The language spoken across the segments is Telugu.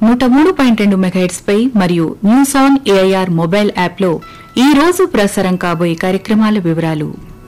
నూట మూడు పాయింట్ రెండు మెగాహెట్స్ పై మరియు న్యూస్ ఆన్ ఏఐఆర్ మొబైల్ యాప్లో ఈ రోజు ప్రసారం కాబోయే కార్యక్రమాల వివరాలు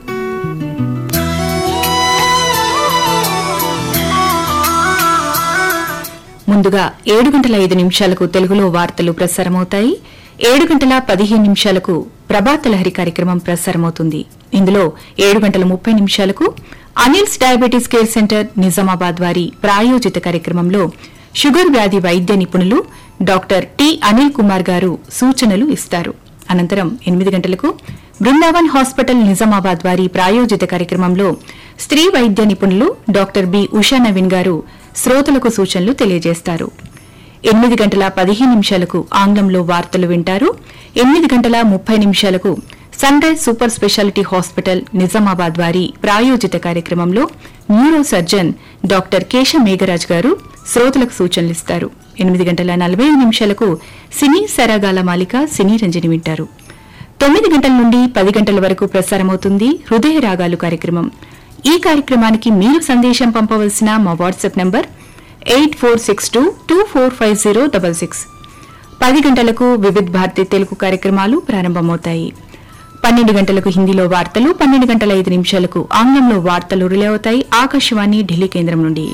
ముందుగా ఏడు గంటల ఐదు నిమిషాలకు తెలుగులో వార్తలు ప్రసారమవుతాయి ఏడు గంటల పదిహేను నిమిషాలకు ప్రభాత లహరి కార్యక్రమం ప్రసారమవుతుంది ఇందులో ఏడు గంటల ముప్పై నిమిషాలకు Anil's diabetes care centre Nizamabad వారి ప్రాయోజిత కార్యక్రమంలో షుగర్ వ్యాధి వైద్య నిపుణులు డాక్టర్ టి అనిల్ కుమార్ గారు సూచనలు ఇస్తారు అనంతరం ఎనిమిది గంటలకు బృందావన్ హాస్పిటల్ నిజామాబాద్ వారి ప్రాయోజిత కార్యక్రమంలో స్త్రీ వైద్య నిపుణులు డాక్టర్ బి ఉషా నవీన్ గారు శ్రోతలకు సూచనలు తెలియజేస్తారు ఎనిమిది గంటల పదిహేను నిమిషాలకు ఆంగ్లంలో వార్తలు వింటారు ఎనిమిది గంటల ముప్పై నిమిషాలకు sunrise super speciality hospital Nizamabad వారి ప్రాయోజిత కార్యక్రమంలో neuro surgeon doctor Kesha Megharaj garu శ్రోతలకు సూచనలిస్తారు ఎనిమిది గంటల నలభై ఐదు నిమిషాలకు సినీ సరాగాల మాలిక సినీ రంజని వింటారు తొమ్మిది గంటల నుండి పది గంటల వరకు ప్రసారమవుతుంది హృదయ రాగాలు కార్యక్రమం ఈ కార్యక్రమానికి మీరు సందేశం పంపవలసిన మా WhatsApp number eight four six two two four five zero double six పది గంటలకు వివిధ్ భారతి తెలుగు కార్యక్రమాలు ప్రారంభమవుతాయి పన్నెండు గంటలకు హిందీలో వార్తలు పన్నెండు గంటల ఐదు నిమిషాలకు ఆంగ్లంలో వార్తలు రిలే అవుతాయి ఆకాశవాణి ఢిల్లీ కేంద్రం నుండి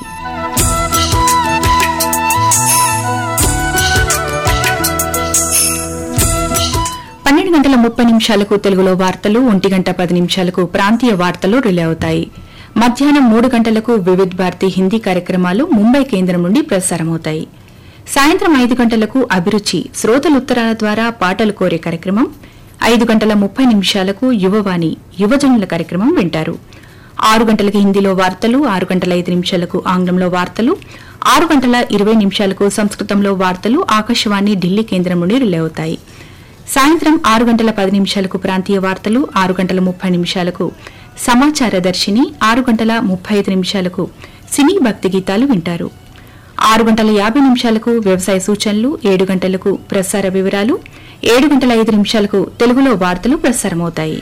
పన్నెండు గంటల ముప్పై నిమిషాలకు తెలుగులో వార్తలు ఒంటి గంట పది నిమిషాలకు ప్రాంతీయ వార్తలు రిలే అవుతాయి మధ్యాహ్నం మూడు గంటలకు వివిధ్ భారతి హిందీ కార్యక్రమాలు ముంబై కేంద్రం నుండి ప్రసారమవుతాయి సాయంత్రం ఐదు గంటలకు అభిరుచి శ్రోతల ఉత్తరాల ద్వారా పాటలు కోరే కార్యక్రమం ఐదు గంటల ముప్పై నిమిషాలకు యువవాణి యువజనుల కార్యక్రమం వింటారు ఆరు గంటలకు హిందీలో వార్తలు ఆరు గంటల ఐదు నిమిషాలకు ఆంగ్లంలో వార్తలు ఆరు గంటల ఇరవై నిమిషాలకు సంస్కృతంలో వార్తలు ఆకాశవాణి ఢిల్లీ కేంద్రం నుండి రిలే అవుతాయి సాయంత్రం ఆరు గంటల పది నిమిషాలకు ప్రాంతీయ వార్తలు ఆరు గంటల ముప్పై నిమిషాలకు సమాచార దర్శిని ఆరు గంటల ముప్పై ఐదు నిమిషాలకు సినీ భక్తి గీతాలు వింటారు ఆరు గంటల యాభై నిమిషాలకు వ్యవసాయ సూచనలు ఏడు గంటలకు ప్రసార వివరాలు ఏడు గంటల ఐదు నిమిషాలకు తెలుగులో వార్తలు ప్రసారమవుతాయి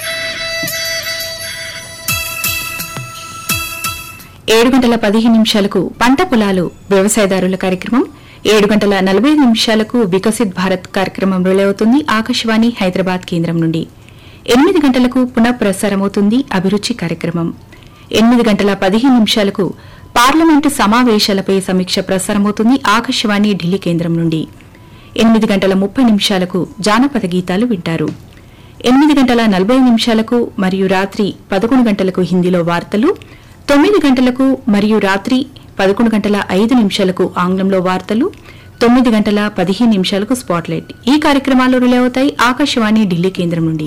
ఏడు గంటల పదిహేను నిమిషాలకు పంట పొలాలు వ్యవసాయదారుల కార్యక్రమం ఏడు గంటల నలభై ఐదు నిమిషాలకు వికసిత్ భారత్ కార్యక్రమం రిలే అవుతుంది ఆకాశవాణి హైదరాబాద్ కేంద్రం నుండి ఎనిమిది గంటలకు పునః ప్రసారమవుతుంది అభిరుచి కార్యక్రమం ఎనిమిది గంటల పదిహేను నిమిషాలకు పార్లమెంటు సమావేశాలపై సమీక్ష ప్రసారమవుతుంది ఆకాశవాణి ఢిల్లీ కేంద్రం నుండి ఎనిమిది గంటల ముప్పై నిమిషాలకు జానపద గీతాలు వింటారు ఎనిమిది గంటల నలభై నిమిషాలకు మరియు రాత్రి పదకొండు గంటలకు హిందీలో వార్తలు తొమ్మిది గంటలకు మరియు రాత్రి పదకొండు గంటల ఐదు నిమిషాలకు ఆంగ్లంలో వార్తలు తొమ్మిది గంటల పదిహేను నిమిషాలకు స్పాట్లైట్ ఈ కార్యక్రమాలు రిలే అవుతాయి ఆకాశవాణి ఢిల్లీ కేంద్రం నుండి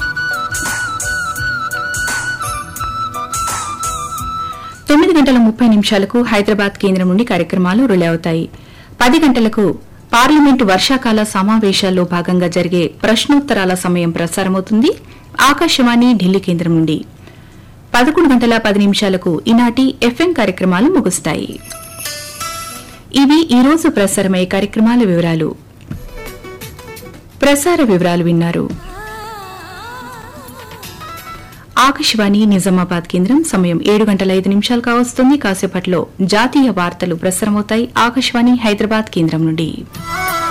తొమ్మిది గంటల ముప్పై నిమిషాలకు హైదరాబాద్ కేంద్రం నుండి కార్యక్రమాలు రిలే అవుతాయి పది గంటలకు పార్లమెంటు వర్షాకాల సమావేశాల్లో భాగంగా జరిగే ప్రశ్నోత్తరాల సమయం ప్రసారమవుతుంది ఆకాశవాణి ఢిల్లీ కేంద్రం నుండి పదకొండు గంటల పది నిమిషాలకు ఈనాటి ఎఫ్ఎం కార్యక్రమాలు ముగుస్తాయి ఇవి ఈ రోజు ప్రసారమయ్యే కార్యక్రమాల వివరాలు ప్రసార వివరాలు విన్నారు ఆకాశవాణి నిజామాబాద్ కేంద్రం సమయం ఏడు గంటల ఐదు నిమిషాలు కావస్తుంది కాసేపట్లో జాతీయ వార్తలు ప్రసారమవుతాయి ఆకాశవాణి హైదరాబాద్ కేంద్రం నుండి